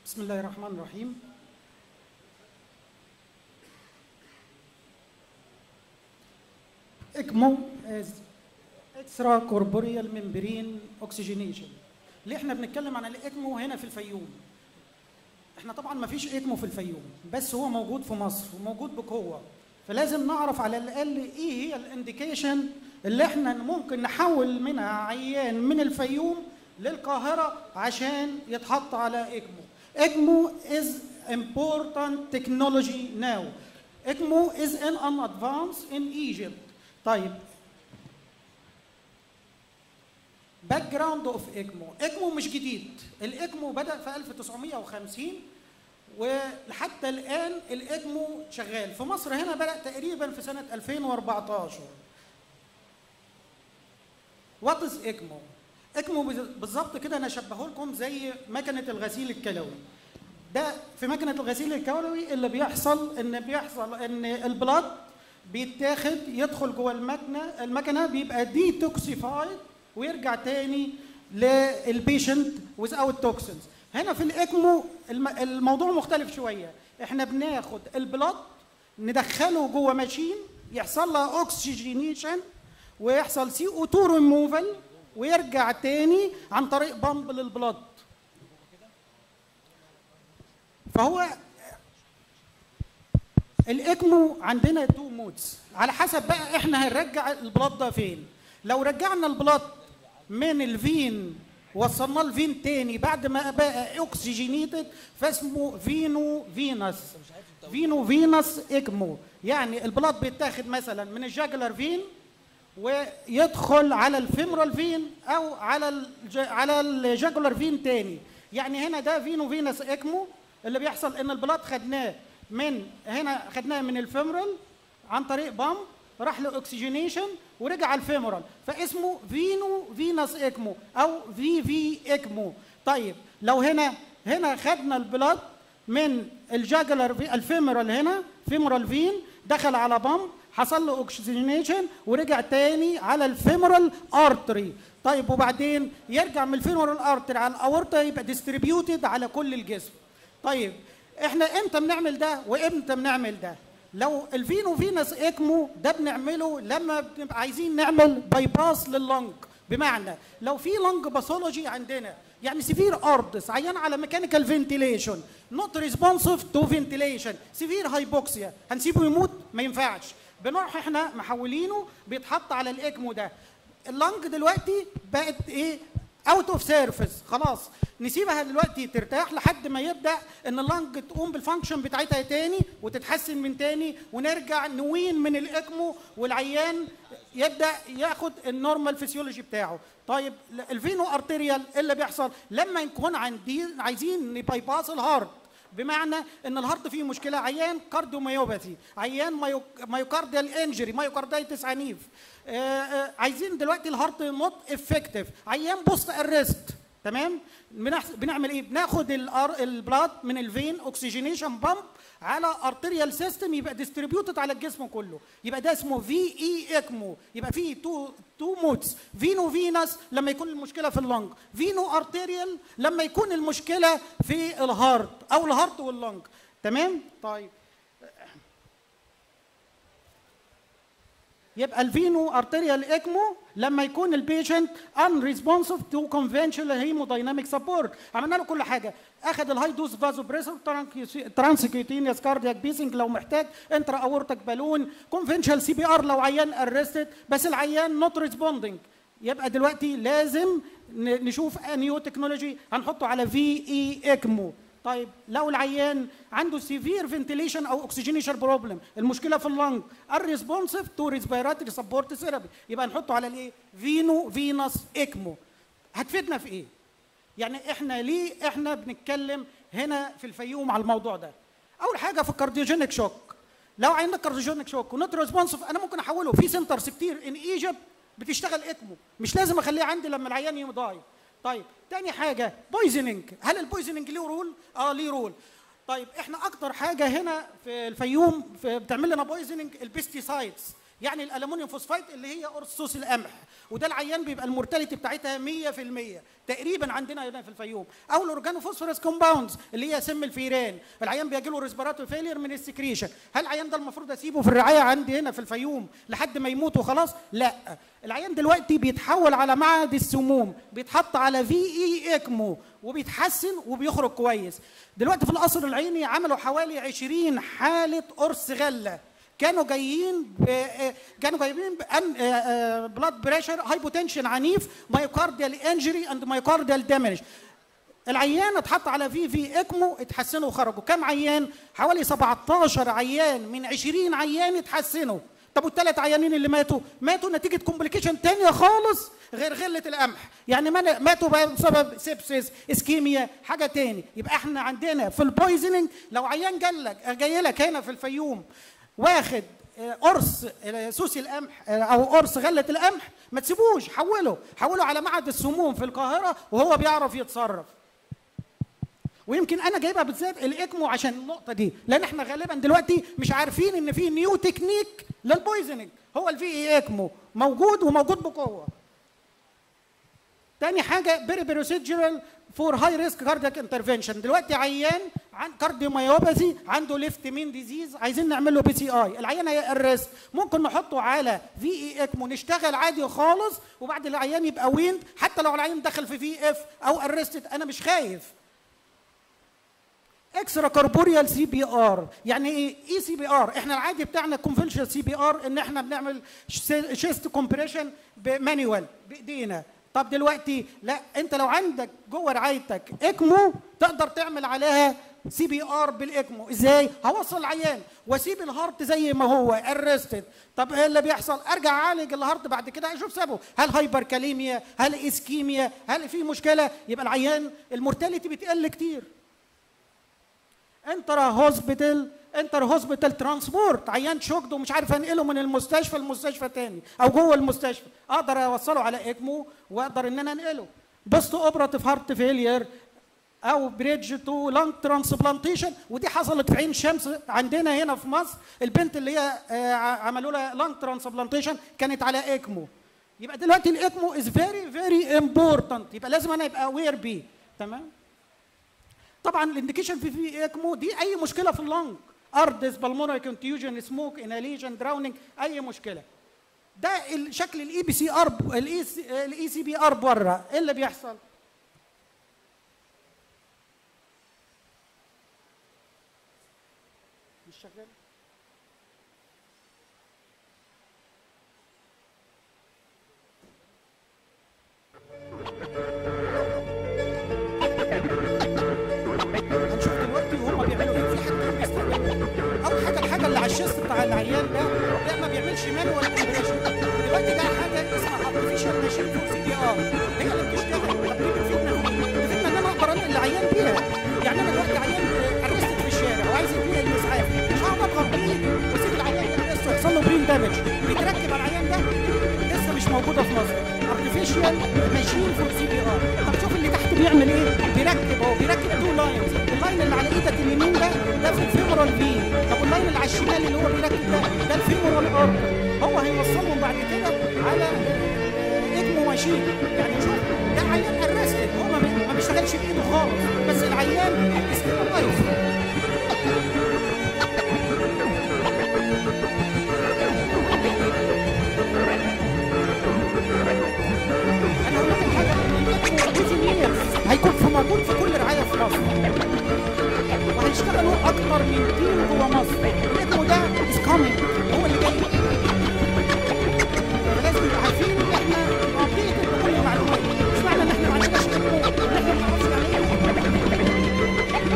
بسم الله الرحمن الرحيم ECMO as extra corporeal membrane oxygenation ليه احنا بنتكلم عن الاكمو هنا في الفيوم احنا طبعا ما فيش اكمو في الفيوم بس هو موجود في مصر وموجود بقوه فلازم نعرف على الاقل ايه هي الانديكيشن اللي احنا ممكن نحول منها عيان من الفيوم للقاهره عشان يتحط على اكمو اكمو is important technology now اكمو is in an advance in Egypt طيب باك جراوند اوف اكمو اكمو مش جديد الاكمو بدا في 1950 ولحتى الان الاكمو شغال في مصر هنا بدا تقريبا في سنه 2014 وات از اكمو اكمو بالظبط كده انا اشبهه لكم زي مكنه الغسيل الكلوي ده في مكنه الغسيل الكلوي اللي بيحصل ان بيحصل ان البلاد بيتاخد يدخل جوه المكنه المكنه بيبقى ديتوكسيفايد ويرجع تاني للبيشنت without توكسينز هنا في الاكمو الموضوع مختلف شويه احنا بناخد البلاد ندخله جوه ماشين يحصل لها اوكسجينيشن ويحصل سي او 2 ريموفال ويرجع تاني عن طريق بامب للبلاد فهو الاكمو عندنا تو مودز على حسب بقى احنا هنرجع البلاد ده فين لو رجعنا البلاد من الفين وصلنا الفين تاني بعد ما بقى اوكسجينيتد فاسمه فينو فينس فينو فينس اكمو يعني البلاد بيتاخد مثلا من الجاجلر فين ويدخل على الفيمرال فين او على الج... على الجاجولار فين تاني يعني هنا ده فينو فينس اكمو اللي بيحصل ان البلاد خدناه من هنا خدناه من الفيمرال عن طريق بامب راح لاكسجينيشن ورجع على الفيمورال فاسمه فينو فينس اكمو او في في اكمو طيب لو هنا هنا خدنا البلاد من الجاجلر الفيمورال هنا فيمورال فين دخل على بامب حصل له اوكسجينيشن ورجع تاني على الفيمورال ارتري طيب وبعدين يرجع من الفيمورال ارتري على الاورتا يبقى ديستريبيوتد على كل الجسم طيب احنا امتى بنعمل ده وامتى بنعمل ده لو الفينو فينس اكمو ده بنعمله لما بنبقى عايزين نعمل باي باس لللنج بمعنى لو في لنج باثولوجي عندنا يعني سيفير اردس عيان على ميكانيكال فنتيليشن نوت ريسبونسيف تو فنتيليشن سيفير هايبوكسيا هنسيبه يموت ما ينفعش بنروح احنا محولينه بيتحط على الاكمو ده اللنج دلوقتي بقت ايه اوت اوف سيرفيس خلاص نسيبها دلوقتي ترتاح لحد ما يبدا ان اللنج تقوم بالفانكشن بتاعتها تاني وتتحسن من تاني ونرجع نوين من الاكمو والعيان يبدا ياخد النورمال فيسيولوجي بتاعه طيب الفينو ارتيريال اللي بيحصل لما نكون عندي عايزين نباي باس الهارت بمعنى ان الهارت فيه مشكله عيان كارديوميوباثي عيان مايوكارديال انجري مايوكاردايتس عنيف آآ آآ عايزين دلوقتي الهارت نوت افكتيف عيان بوست ارست تمام بنعمل ايه بناخد البلاد من الفين اوكسجينيشن بامب على ارتريال سيستم يبقى ديستريبيوتد على الجسم كله يبقى ده اسمه في اي اكمو يبقى فيه تو تو مودز فينو فينس لما يكون المشكله في اللنج فينو ارتريال لما يكون المشكله في الهارت او الهارت واللنج تمام طيب يبقى الفينو ارتريال اكمو لما يكون البيشنت ان ريسبونسيف تو كونفنشنال هيمودايناميك سبورت عملنا له كل حاجه اخذ الهاي دوز فازو بريسر ترانسكيوتينيوس كاردياك بيسنج لو محتاج انترا اورتك بالون كونفنشنال سي بي ار لو عيان ارستد بس العيان نوت ريسبوندنج يبقى دلوقتي لازم نشوف نيو تكنولوجي هنحطه على في اي اكمو طيب لو العيان عنده سيفير فنتيليشن او اوكسجينيشن بروبلم المشكله في اللنج الريسبونسيف تو ريسبيراتوري سبورت ثيرابي يبقى نحطه على الايه فينو فينس اكمو هتفيدنا في ايه يعني احنا ليه احنا بنتكلم هنا في الفيوم على الموضوع ده اول حاجه في الكارديوجينيك شوك لو عندك كارديوجينيك شوك ونوت ريسبونسيف انا ممكن احوله في سنترز كتير ان ايجيبت بتشتغل اكمو مش لازم اخليه عندي لما العيان يضايق طيب تاني حاجة بويزنينج هل البويزنينج ليه رول؟ اه ليه رول طيب احنا اكتر حاجة هنا في الفيوم في بتعمل لنا بويزنينج البيستيسايدز يعني الالومنيوم فوسفايد اللي هي ارصوص القمح وده العيان بيبقى المورتاليتي بتاعتها 100% تقريبا عندنا هنا في الفيوم او الاورجانوفوسفورس كومباوندز اللي هي سم الفيران العيان بيجي له ريسبيراتوري فيلير من السكريشن هل العيان ده المفروض اسيبه في الرعايه عندي هنا في الفيوم لحد ما يموت وخلاص لا العيان دلوقتي بيتحول على معهد السموم بيتحط على في اي اكمو وبيتحسن وبيخرج كويس دلوقتي في القصر العيني عملوا حوالي 20 حاله قرص غله كانوا جايين ب... كانوا جايبين بلاد بريشر هايبوتنشن عنيف مايوكارديال انجري اند مايوكارديال دامج العيان اتحط على في في اكمو اتحسنوا وخرجوا كم عيان حوالي 17 عيان من 20 عيان اتحسنوا طب والثلاث عيانين اللي ماتوا ماتوا نتيجه كومبليكيشن تانية خالص غير غله القمح يعني ماتوا بسبب سيبسيس اسكيميا حاجه تاني يبقى احنا عندنا في البويزنينج لو عيان جالك جاي لك هنا في الفيوم واخد قرص سوسي القمح او قرص غله القمح ما تسيبوش حوله حوله على معهد السموم في القاهره وهو بيعرف يتصرف ويمكن انا جايبها بالذات الاكمو عشان النقطه دي لان احنا غالبا دلوقتي مش عارفين ان في نيو تكنيك للبويزنينج هو الفي اي اكمو موجود وموجود بقوه تاني حاجه بيري بيروسيجرال فور هاي ريسك كاردياك انترفنشن دلوقتي عيان عن كارديوميوباثي عنده ليفت مين ديزيز عايزين نعمل له بي سي اي العيان هيقرس ممكن نحطه على في اي اكمو نشتغل عادي خالص وبعد العيان يبقى ويند حتى لو العيان دخل في في اف او ارستد انا مش خايف اكسترا كوربوريال سي بي ار يعني ايه اي سي بي ار احنا العادي بتاعنا كونفنشال سي بي ار ان احنا بنعمل شيست كومبريشن بمانيوال بايدينا طب دلوقتي لا انت لو عندك جوه رعايتك اكمو تقدر تعمل عليها سي بي ار بالاكمو ازاي هوصل العيان واسيب الهارت زي ما هو ارستد طب ايه اللي بيحصل ارجع اعالج الهارت بعد كده اشوف سببه هل هايبر كاليميا هل اسكيميا هل في مشكله يبقى العيان المورتاليتي بتقل كتير انترا هوسبيتال انتر هوسبيتال ترانسبورت عيان شوكد ومش عارف انقله من المستشفى لمستشفى تاني او جوه المستشفى اقدر اوصله على اكمو واقدر ان انا انقله بوست اوبراتيف هارت فيلير او بريدج تو لانج ترانسبلانتيشن ودي حصلت في عين شمس عندنا هنا في مصر البنت اللي هي عملوا لها لانج ترانسبلانتيشن كانت على اكمو يبقى دلوقتي الاكمو از فيري فيري امبورتنت يبقى لازم انا ابقى اوير بيه تمام طبعا الانديكيشن في في اكمو دي اي مشكله في اللنج اردس بالمونري كونتيوجن سموك اناليجن دراونينج اي مشكله ده شكل الاي بي سي ار الاي سي بي ار بره ايه اللي بيحصل مش شغال هنشوف دلوقتي وهم بيعملوا ايه في حاجتين بيستخدموا اول حاجه الحاجه اللي على الشيست بتاع العيان ده ده ما بيعملش مانوال كومبريشن دلوقتي ده حاجه اسمها ارتفيشال ماشين فوق سي بي ار هي اللي بتشتغل طب دي بتفيدنا بتفيدنا ان انا اقدر انقل العيان بيها يعني انا دلوقتي عيان ارستد في الشارع وعايز يديني الاسعاف مش هقعد اضغط بايدي واسيب العيان يرست ويحصل له برين دامج بيتركب على العيان ده لسه مش موجوده في مصر ارتفيشال ماشين فور سي بي ار طب شوف اللي تحت بيعمل ايه بيركب اهو بيركب تو لاينز اللاين اللي على ايدك اليمين ده ده في الفيمورال في طب واللاين اللي على الشمال اللي هو بيركب ده ده الفيمورال ارك هو هيوصلهم بعد كده على اكمو ماشين يعني شوف ده عيان ارستد هو ما بي- ما بيشتغلش بايده خالص بس العيان ستيل لايف انا اقول لكم حاجه الانجكشن هيكون في موجود في كل رعايه في مصر وهيشتغلوا اكتر من تيم جوه مصر الاكمو ده از كامينج هو اللي جاي فلازم نبقى عارفين ان احنا ابديتد بكل المعلومات مش معنى ان احنا ما عندناش اكمو ان احنا ما نعرفش يعني ايه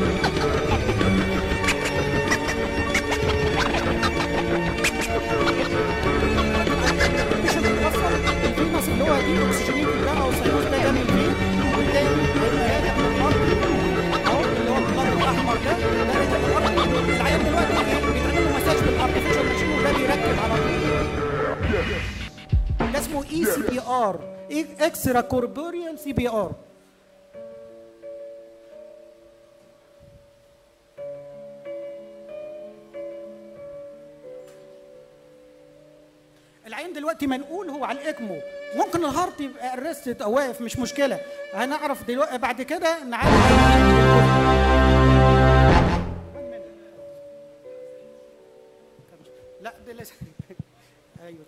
مش هتتوفر الفينس اللي هو دي اكسجينيت ده او سيروس ده جامد فيه والتاني هيبقى راجع من الارض اهو اللي هو البلاد الاحمر ده ده راجع من الارض العيان دلوقتي ايه بيتعمل له مساج بالارتفيشال ماشين وده بيركب على طول ده اسمه اي سي بي ار اكسترا كوربوريال سي بي ار العين دلوقتي منقول هو على الاكمو ممكن الهارت يبقى ارستد او واقف مش مشكله هنعرف دلوقتي بعد كده نعالج لا ده لسه ايوه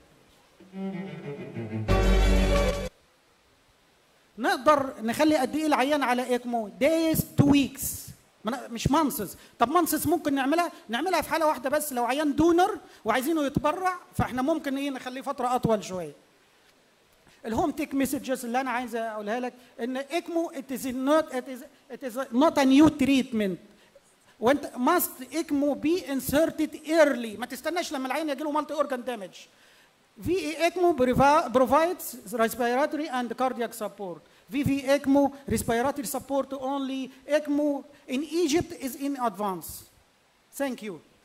نقدر نخلي قد ايه العيان على اكمو دايز تو ويكس مش مانسز طب مانسز ممكن نعملها نعملها في حاله واحده بس لو عيان دونر وعايزينه يتبرع فاحنا ممكن ايه نخليه فتره اطول شويه الهوم تيك مسجز اللي انا عايز اقولها لك ان اكمو it is not it is it is not a new treatment وانت must اكمو be inserted early ما تستناش لما العين يجي له مالتي اورجان دامج VE ECMO provides respiratory and cardiac support. VV ECMO respiratory support only. ECMO in Egypt is in advance. Thank you.